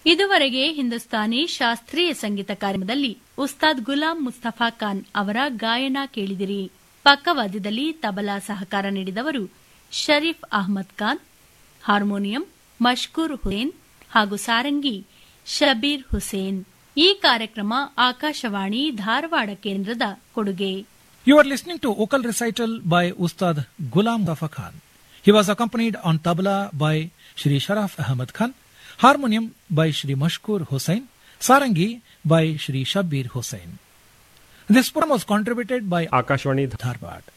ಇದುವರೆಗೆ ಹಿಂದೂಸ್ತಾನಿ ಶಾಸ್ತ್ರೀಯ ಸಂಗೀತ ಕಾರ್ಯಕ್ರಮದಲ್ಲಿ ಉಸ್ತಾದ್ ಗುಲಾಂ ಮುಸ್ತಫಾ ಖಾನ್ ಅವರ ಗಾಯನ ಕೇಳಿದಿರಿ ಪಕ್ಕವಾದ್ಯದಲ್ಲಿ ತಬಲಾ ಸಹಕಾರ ನೀಡಿದವರು ಶರೀಫ್ ಅಹಮದ್ ಖಾನ್ ಹಾರ್ಮೋನಿಯಂ ಮಷ್ಕೂರ್ ಹುಸೇನ್ ಹಾಗೂ ಸಾರಂಗಿ ಶಬೀರ್ ಹುಸೇನ್ ಈ ಕಾರ್ಯಕ್ರಮ ಆಕಾಶವಾಣಿ ಧಾರವಾಡ ಕೇಂದ್ರದ ಕೊಡುಗೆ You are listening to vocal recital by Ustad Ghulam Mustafa Khan. He was accompanied on tabla by Shri Sharaf Ahmad Khan, harmonium by Shri Mashkur Hussain, sarangi by Shri Shabir Hussain. This program was contributed by Akashvani Dharwad.